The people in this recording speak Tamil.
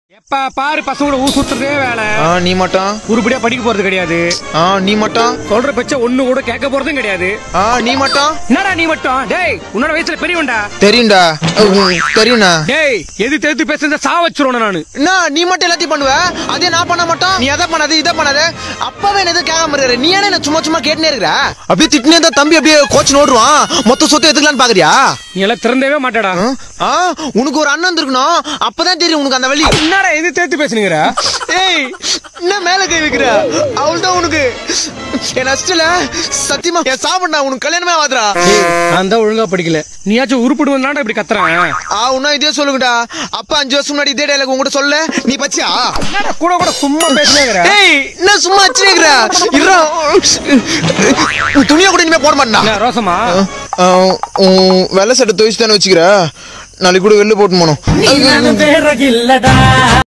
எப்ப பாரு பசங்களோட ஊர் சுத்துறதே வேலை ஆ நீ மட்டும் உருப்படியா படிக்க போறது கிடையாது ஆ நீ மட்டும் சொல்ற பச்ச ஒண்ணு கூட கேட்க போறதும் கிடையாது ஆ நீ மட்டும் என்னடா நீ மட்டும் டேய் உன்னோட வயசுல பெரியவன்டா தெரியும்டா உம், தெரியும்ண்ணா டேய் எது தெரித்து பேசுறத சா வச்சிருவேன் நானு என்ன நீ மட்டும் எல்லாத்தையும் பண்ணுவ அதே நான் பண்ண மாட்டோம் நீ அதை பண்ணாத இதை பண்ணாத அப்பவே என்ன எதுவும் கேட்காம இருக்காரு நீ என்ன சும்மா சும்மா கேட்டுனே இருக்கிற அப்படியே திட்டினே தான் தம்பி அப்படியே கோச் நோடுவான் மொத்த சொத்து எடுத்துக்கலான்னு பாக்குறியா நீ எல்லாம் திறந்தவே மாட்டடா ஆ உனக்கு ஒரு அண்ணன் இருக்கணும் அப்பதான் தெரியும் உனக்கு அந்த வழி என்னடா எது தெரித்து பேசுனீங்க ஏய் என்ன மேல கை வைக்கிற அவள் தான் உனக்கு என் அஷ்டல சத்தியமா என் சாப்பிடா உனக்கு கல்யாணமே ஆகாதுடா நான் தான் ஒழுங்கா படிக்கல நீயாச்சும் உருப்பிடுவதாண்டா இப்படி கத்துறேன் ஆ உன்ன இதே சொல்லுங்கடா அப்பா அஞ்சு வருஷம் முன்னாடி இதே டைலாக் உங்ககிட்ட சொல்ல நீ பச்சியா என்னடா கூட கூட சும்மா பேசுனேங்கிற ஏய் என்ன சும்மா வச்சுக்கிறா இருடா உன் துணியை கூட இனிமே போட மாட்டா என்ன ரோசமா வெள்ளை சட்டை துவைச்சு தானே வச்சுக்கிற நாளைக்கு கூட வெளில போட்டு போனோம் நீ நானும் வேற இல்லடா